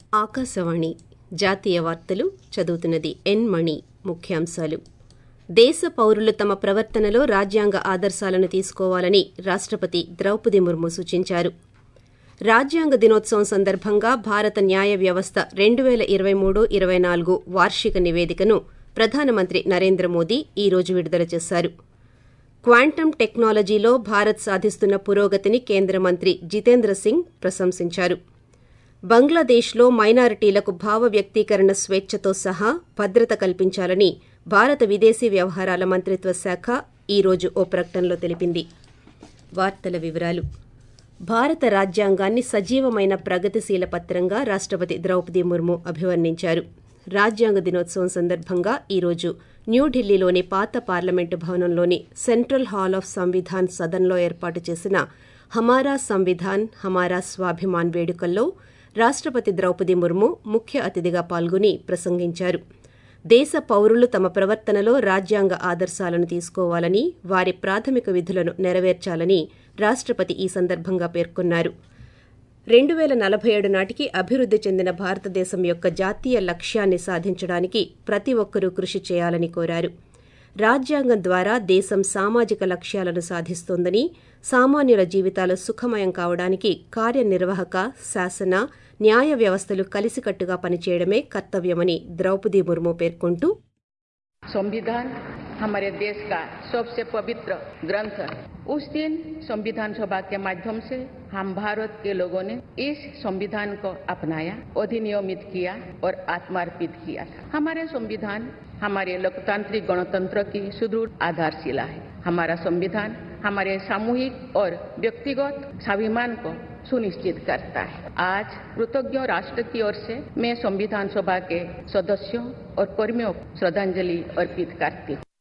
ఆకాశవాణి జాతీయ వార్తలు చదువుతున్నది ఎన్ మణి ముఖ్యాంశాలు దేశ పౌరులు తమ ప్రవర్తనలో రాజ్యాంగ ఆదర్శాలను తీసుకోవాలని రాష్టపతి ద్రౌపది ముర్ము సూచించారు రాజ్యాంగ దినోత్సవం సందర్భంగా భారత న్యాయ వ్యవస్థ రెండు పేల ఇరవై మూడు ఇరవై నాలుగు వార్షిక నివేదికను ప్రధానమంత్రి నరేంద్ర మోదీ ఈ రోజు విడుదల చేశారు క్వాంటమ్ టెక్నాలజీలో భారత్ సాధిస్తున్న పురోగతిని కేంద్ర మంత్రి జితేంద్ర సింగ్ ప్రశంసించారు బంగ్లాదేశ్లో మైనారిటీలకు భావ వ్యక్తీకరణ స్వేచ్ఛతో సహా భద్రత కల్పించాలని భారత విదేశీ వ్యవహారాల మంత్రిత్వ శాఖ ఈ రోజు ఓ ప్రకటనలో తెలిపింది వార్తల వివరాలు భారత రాజ్యాంగాన్ని సజీవమైన ప్రగతిశీల పత్రంగా రాష్టపతి ద్రౌపది ముర్ము అభివర్ణించారు రాజ్యాంగ దినోత్సవం సందర్భంగా ఈ రోజు న్యూఢిల్లీలోని పాత పార్లమెంటు భవనంలోని సెంట్రల్ హాల్ ఆఫ్ సంవిధాన్ సదన్లో ఏర్పాటు చేసిన హమారా సంవిధాన్ హమారా స్వాభిమాన్ వేడుకల్లో రాష్టపతి ద్రౌపది ముర్ము ముఖ్య అతిథిగా పాల్గొని ప్రసంగించారు దేశ పౌరులు తమ ప్రవర్తనలో రాజ్యాంగ ఆదర్శాలను తీసుకోవాలని వారి ప్రాథమిక విధులను నెరవేర్చాలని రాష్టపతి ఈ సందర్భంగా పేర్కొన్నారు రెండు పేల నలభై ఏడు నాటికి అభివృద్ది చెందిన భారతదేశం యొక్క జాతీయ లక్ష్యాన్ని సాధించడానికి ప్రతి ఒక్కరూ కృషి చేయాలని కోరారు రాజ్యాంగం ద్వారా దేశం సామాజిక లక్ష్యాలను సాధిస్తోందని సామాన్యుల జీవితాలు సుఖమయం కావడానికి కార్యనిర్వాహక శాసన న్యాయ వ్యవస్థలు కలిసికట్టుగా పనిచేయడమే కర్తవ్యమని ద్రౌపది ముర్ము పేర్కొంటూ संविधान हमारे देश का सबसे पवित्र ग्रंथ है उस दिन संविधान सभा के माध्यम से हम भारत के लोगों ने इस संविधान को अपनाया अधिनियमित किया और आत्मार्पित किया था हमारे संविधान हमारे लोकतांत्रिक गणतंत्र की सुदृढ़ आधारशिला है हमारा संविधान हमारे सामूहिक और व्यक्तिगत स्वाभिमान को सुनिश्चित करता है आज कृतज्ञ राष्ट्र की ओर से मैं संविधान सभा के सदस्यों और कर्मियों को श्रद्धांजलि अर्पित करती हूँ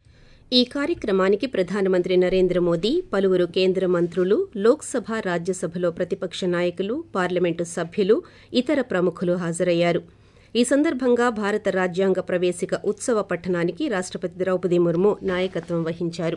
ఈ కార్యక్రమానికి ప్రధానమంత్రి నరేంద్ర మోదీ పలువురు కేంద్ర మంత్రులు లోక్సభ రాజ్యసభలో ప్రతిపక్ష నాయకులు పార్లమెంటు సభ్యులు ఇతర ప్రముఖులు హాజరయ్యారు ఈ సందర్భంగా భారత రాజ్యాంగ ప్రవేశిక ఉత్సవ పట్టణానికి రాష్టపతి ద్రౌపది ముర్ము నాయకత్వం వహించారు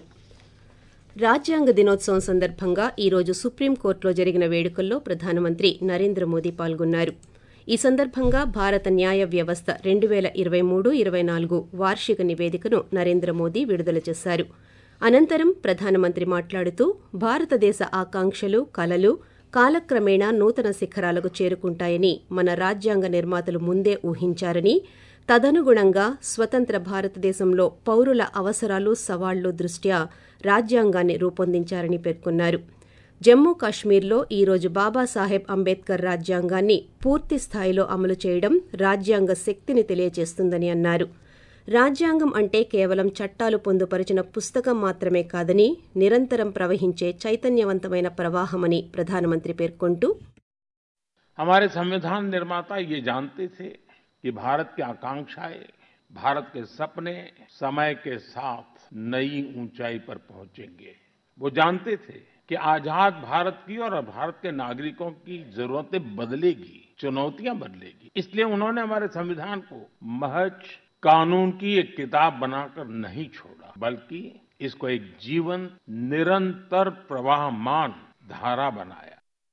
రాజ్యాంగ దినోత్సవం సందర్భంగా ఈ రోజు సుప్రీంకోర్టులో జరిగిన వేడుకల్లో ప్రధానమంత్రి నరేంద్ర మోదీ పాల్గొన్నారు ఈ సందర్భంగా భారత న్యాయ వ్యవస్థ రెండు పేల ఇరవై మూడు ఇరవై నాలుగు వార్షిక నివేదికను నరేంద్ర మోదీ విడుదల చేశారు అనంతరం ప్రధానమంత్రి మాట్లాడుతూ భారతదేశ ఆకాంక్షలు కలలు కాలక్రమేణా నూతన శిఖరాలకు చేరుకుంటాయని మన రాజ్యాంగ నిర్మాతలు ముందే ఊహించారని తదనుగుణంగా స్వతంత్ర భారతదేశంలో పౌరుల అవసరాలు సవాళ్లు దృష్ట్యా రాజ్యాంగాన్ని రూపొందించారని పేర్కొన్నారు జమ్మూ కాశ్మీర్లో ఈ రోజు బాబాసాహెబ్ అంబేద్కర్ రాజ్యాంగాన్ని పూర్తి స్థాయిలో అమలు చేయడం రాజ్యాంగ శక్తిని తెలియజేస్తుందని అన్నారు రాజ్యాంగం అంటే కేవలం చట్టాలు పొందుపరిచిన పుస్తకం మాత్రమే కాదని నిరంతరం ప్రవహించే చైతన్యవంతమైన ప్రవాహమని ప్రధానమంత్రి పేర్కొంటూ हमारे संविधान निर्माता ये जानते थे कि भारत की आकांक्षाएं भारत के सपने समय के साथ नई ऊंचाई पर पहुंचेंगे वो जानते थे कि आजाद भारत की और भारत के नागरिकों की जरूरतें बदलेगी चुनौतियां बदलेगी इसलिए उन्होंने हमारे संविधान को महज कानून की एक किताब बनाकर नहीं छोड़ा बल्कि इसको एक जीवन निरंतर प्रवाहमान धारा बनाया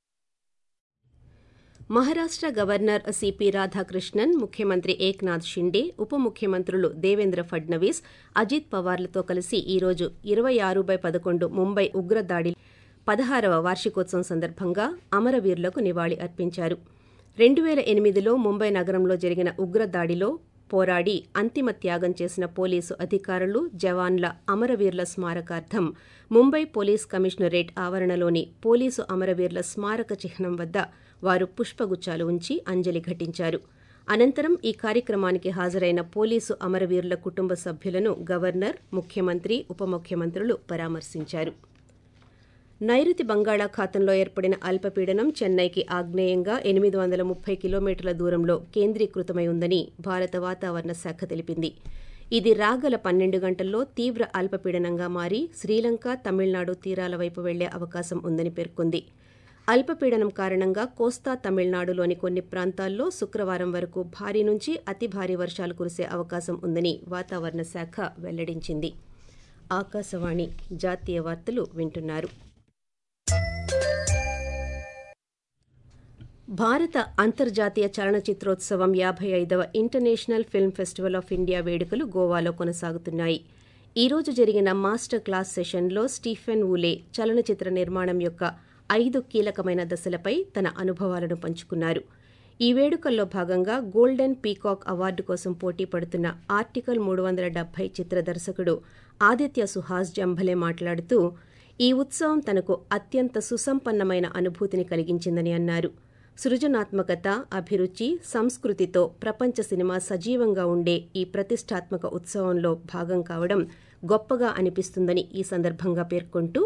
మహారాష్ట గవర్నర్ సిపి రాధాకృష్ణన్ ముఖ్యమంత్రి ఏక్నాథ్ షిండే ఉప ముఖ్యమంత్రులు దేవేంద్ర ఫడ్నవీస్ అజిత్ పవార్లతో కలిసి ఈ రోజు ఇరవై ఆరు బై పదకొండు ముంబై ఉగ్రదాడి పదహారవ వార్షికోత్సవం సందర్భంగా అమరవీరులకు నివాళి అర్పించారు రెండు పేల ఎనిమిదిలో ముంబై నగరంలో జరిగిన ఉగ్రదాడిలో పోరాడి అంతిమ త్యాగం చేసిన పోలీసు అధికారులు జవాన్ల అమరవీరుల స్మారకార్థం ముంబై పోలీస్ కమిషనరేట్ ఆవరణలోని పోలీసు అమరవీరుల స్మారక చిహ్నం వద్ద వారు పుష్పగుచ్చాలు ఉంచి అంజలి ఘటించారు అనంతరం ఈ కార్యక్రమానికి హాజరైన పోలీసు అమరవీరుల కుటుంబ సభ్యులను గవర్నర్ ముఖ్యమంత్రి ఉప ముఖ్యమంత్రులు పరామర్శించారు నైరుతి బంగాళాఖాతంలో ఏర్పడిన అల్పపీడనం చెన్నైకి ఆగ్నేయంగా ఎనిమిది వందల ముప్పై కిలోమీటర్ల దూరంలో కేంద్రీకృతమై ఉందని భారత వాతావరణ శాఖ తెలిపింది ఇది రాగల పన్నెండు గంటల్లో తీవ్ర అల్పపీడనంగా మారి శ్రీలంక తమిళనాడు తీరాల వైపు వెళ్లే అవకాశం ఉందని పేర్కొంది అల్పపీడనం కారణంగా కోస్తా తమిళనాడులోని కొన్ని ప్రాంతాల్లో శుక్రవారం వరకు భారీ నుంచి అతి భారీ వర్షాలు కురిసే అవకాశం ఉందని వాతావరణ శాఖ వెల్లడించింది ఆకాశవాణి జాతీయ వార్తలు వింటున్నారు భారత అంతర్జాతీయ చలనచిత్రోత్సవం యాభై ఐదవ international film festival of India వేడుకలు గోవాలో కొనసాగుతున్నాయి ఈ రోజు జరిగిన మాస్టర్ క్లాస్ సెషన్లో స్టీఫెన్ వులే చలనచిత్ర నిర్మాణం యొక్క ఐదు కీలకమైన దశలపై తన అనుభవాలను పంచుకున్నారు ఈ వేడుకల్లో భాగంగా గోల్డెన్ పీకాక్ అవార్డు కోసం పోటీ పడుతున్న ఆర్టికల్ మూడు వందల డెబ్బై చిత్ర దర్శకుడు ఆదిత్య సుహాస్ జంభలే మాట్లాడుతూ ఈ ఉత్సవం తనకు అత్యంత సుసంపన్నమైన అనుభూతిని కలిగించిందని అన్నారు సృజనాత్మకత అభిరుచి సంస్కృతితో ప్రపంచ సినిమా సజీవంగా ఉండే ఈ ప్రతిష్టాత్మక ఉత్సవంలో భాగం కావడం గొప్పగా అనిపిస్తుందని ఈ సందర్భంగా పేర్కొంటూ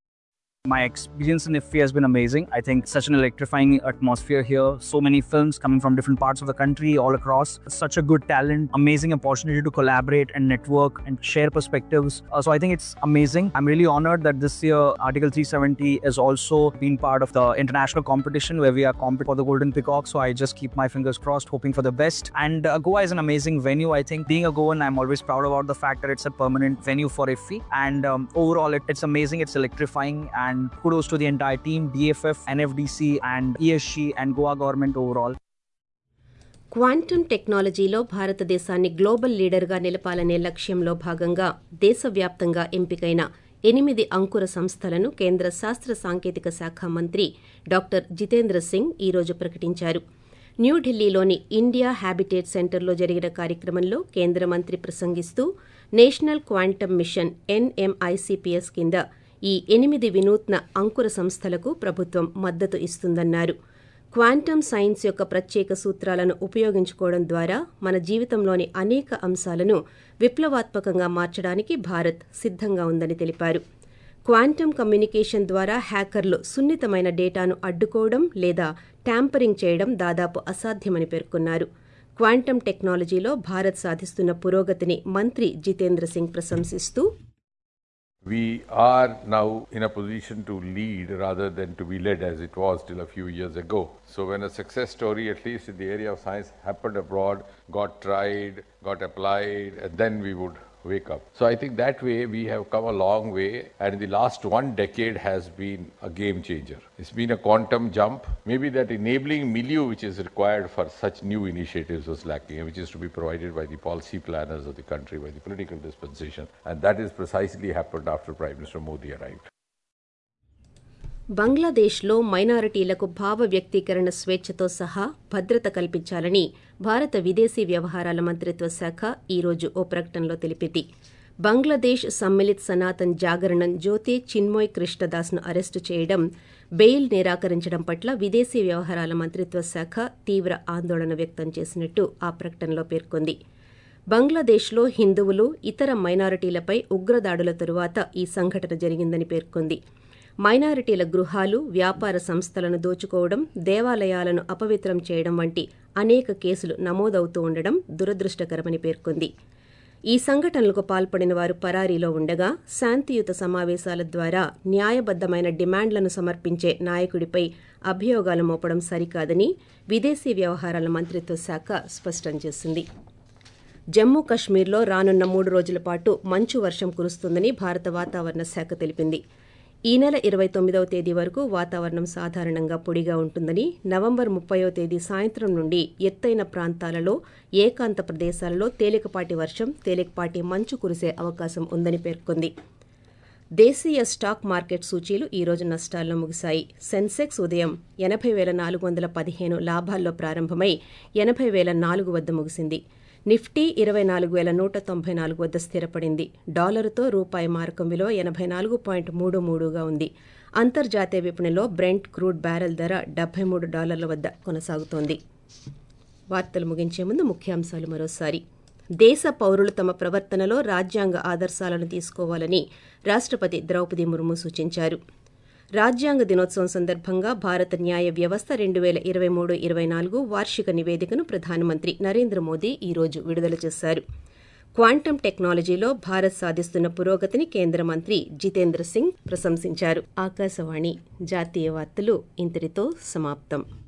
My experience in IFFI has been amazing. I think such an electrifying atmosphere here. So many films coming from different parts of the country, all across. Such a good talent, amazing opportunity to collaborate and network and share perspectives. Uh, so I think it's amazing. I'm really honored that this year Article 370 has also been part of the international competition where we are competing for the Golden Peacock. So I just keep my fingers crossed, hoping for the best. And uh, Goa is an amazing venue. I think being a Goan, I'm always proud about the fact that it's a permanent venue for IFFI. And um, overall, it, it's amazing. It's electrifying. And and kudos to the entire team, DFF, NFDC, and ESG, and Goa government overall. Quantum టెక్నాలజీలో భారతదేశాన్ని global లీడర్గా నిలపాలనే లక్ష్యంలో భాగంగా దేశవ్యాప్తంగా ఎంపికైన ఎనిమిది అంకుర సంస్థలను కేంద్ర శాస్త్ర సాంకేతిక శాఖ మంత్రి డాక్టర్ జితేంద్ర సింగ్ ఈరోజు ప్రకటించారు న్యూఢిల్లీలోని ఇండియా హ్యాబిటేట్ సెంటర్లో జరిగిన కార్యక్రమంలో కేంద్ర మంత్రి ప్రసంగిస్తూ నేషనల్ క్వాంటమ్ మిషన్ ఎన్ఎంఐసిపిఎస్ కింద ఈ ఎనిమిది వినూత్న అంకుర సంస్థలకు ప్రభుత్వం మద్దతు ఇస్తుందన్నారు క్వాంటమ్ సైన్స్ యొక్క ప్రత్యేక సూత్రాలను ఉపయోగించుకోవడం ద్వారా మన జీవితంలోని అనేక అంశాలను విప్లవాత్మకంగా మార్చడానికి భారత్ సిద్ధంగా ఉందని తెలిపారు క్వాంటమ్ కమ్యూనికేషన్ ద్వారా హ్యాకర్లు సున్నితమైన డేటాను అడ్డుకోవడం లేదా ట్యాంపరింగ్ చేయడం దాదాపు అసాధ్యమని పేర్కొన్నారు క్వాంటమ్ టెక్నాలజీలో భారత్ సాధిస్తున్న పురోగతిని మంత్రి Jitendra Singh ప్రశంసిస్తూ We are now in a position to lead rather than to be led as it was till a few years ago. So, when a success story, at least in the area of science, happened abroad, got tried, got applied, and then we would wake up. So, I think that way we have come a long way, and the last one decade has been a game changer. It's been a quantum jump. Maybe that enabling milieu which is required for such new initiatives was lacking, which is to be provided by the policy planners of the country, by the political dispensation, and that is precisely happened after Prime Minister Modi arrived. బంగ్లాదేశ్లో మైనారిటీలకు భావ వ్యక్తీకరణ స్వేచ్ఛతో సహా భద్రత కల్పించాలని భారత విదేశీ వ్యవహారాల మంత్రిత్వ శాఖ ఈరోజు ఓ ప్రకటనలో తెలిపింది బంగ్లాదేశ్ సమ్మిళిత్ సనాతన్ జాగరణం జ్యోతి చిన్మోయ్ కృష్ణదాస్ను అరెస్టు చేయడం బెయిల్ నిరాకరించడం పట్ల విదేశీ వ్యవహారాల మంత్రిత్వ శాఖ తీవ్ర ఆందోళన వ్యక్తం చేసినట్టు ఆ ప్రకటనలో పేర్కొంది బంగ్లాదేశ్లో హిందువులు ఇతర మైనారిటీలపై ఉగ్రదాడుల తరువాత ఈ సంఘటన జరిగిందని పేర్కొంది మైనారిటీల గృహాలు వ్యాపార సంస్థలను దోచుకోవడం దేవాలయాలను అపవిత్రం చేయడం వంటి అనేక కేసులు నమోదవుతూ ఉండడం దురదృష్టకరమని పేర్కొంది ఈ సంఘటనలకు పాల్పడిన వారు పరారీలో ఉండగా శాంతియుత సమావేశాల ద్వారా న్యాయబద్దమైన డిమాండ్లను సమర్పించే నాయకుడిపై అభియోగాలు మోపడం సరికాదని విదేశీ వ్యవహారాల మంత్రిత్వ శాఖ స్పష్టం చేసింది జమ్మూ కశ్మీర్లో రానున్న మూడు రోజుల పాటు మంచు వర్షం కురుస్తుందని భారత వాతావరణ శాఖ తెలిపింది ఈ నెల ఇరవై తొమ్మిదవ తేదీ వరకు వాతావరణం సాధారణంగా పొడిగా ఉంటుందని నవంబర్ ముప్పయో తేదీ సాయంత్రం నుండి ఎత్తైన ప్రాంతాలలో ఏకాంత ప్రదేశాలలో తేలికపాటి వర్షం తేలికపాటి మంచు కురిసే అవకాశం ఉందని పేర్కొంది దేశీయ స్టాక్ మార్కెట్ సూచీలు ఈ రోజు నష్టాల్లో ముగిశాయి సెన్సెక్స్ ఉదయం ఎనభై వేల నాలుగు వందల పదిహేను లాభాల్లో ప్రారంభమై ఎనభై వేల నాలుగు వద్ద ముగిసింది నిఫ్టీ ఇరవై నాలుగు వేల నూట తొంభై నాలుగు వద్ద స్థిరపడింది డాలరుతో రూపాయి మారకం విలువ ఎనభై నాలుగు పాయింట్ మూడు మూడుగా ఉంది అంతర్జాతీయ విపణిలో బ్రెంట్ క్రూడ్ బ్యారెల్ ధర డెబ్బై మూడు డాలర్ల వద్ద కొనసాగుతోంది వార్తలు ముగించే ముందు ముఖ్యాంశాలు మరోసారి దేశ పౌరులు తమ ప్రవర్తనలో రాజ్యాంగ ఆదర్శాలను తీసుకోవాలని రాష్ట్రపతి ద్రౌపది ముర్ము సూచించారు రాజ్యాంగ దినోత్సవం సందర్భంగా భారత న్యాయ వ్యవస్థ రెండు వేల ఇరవై మూడు ఇరవై నాలుగు వార్షిక నివేదికను ప్రధానమంత్రి నరేంద్ర మోదీ ఈ రోజు విడుదల చేశారు క్వాంటమ్ టెక్నాలజీలో భారత్ సాధిస్తున్న పురోగతిని కేంద్ర మంత్రి జితేంద్ర సింగ్ ప్రశంసించారు ఆకాశవాణి జాతీయ వార్తలు ఇంతటితో సమాప్తం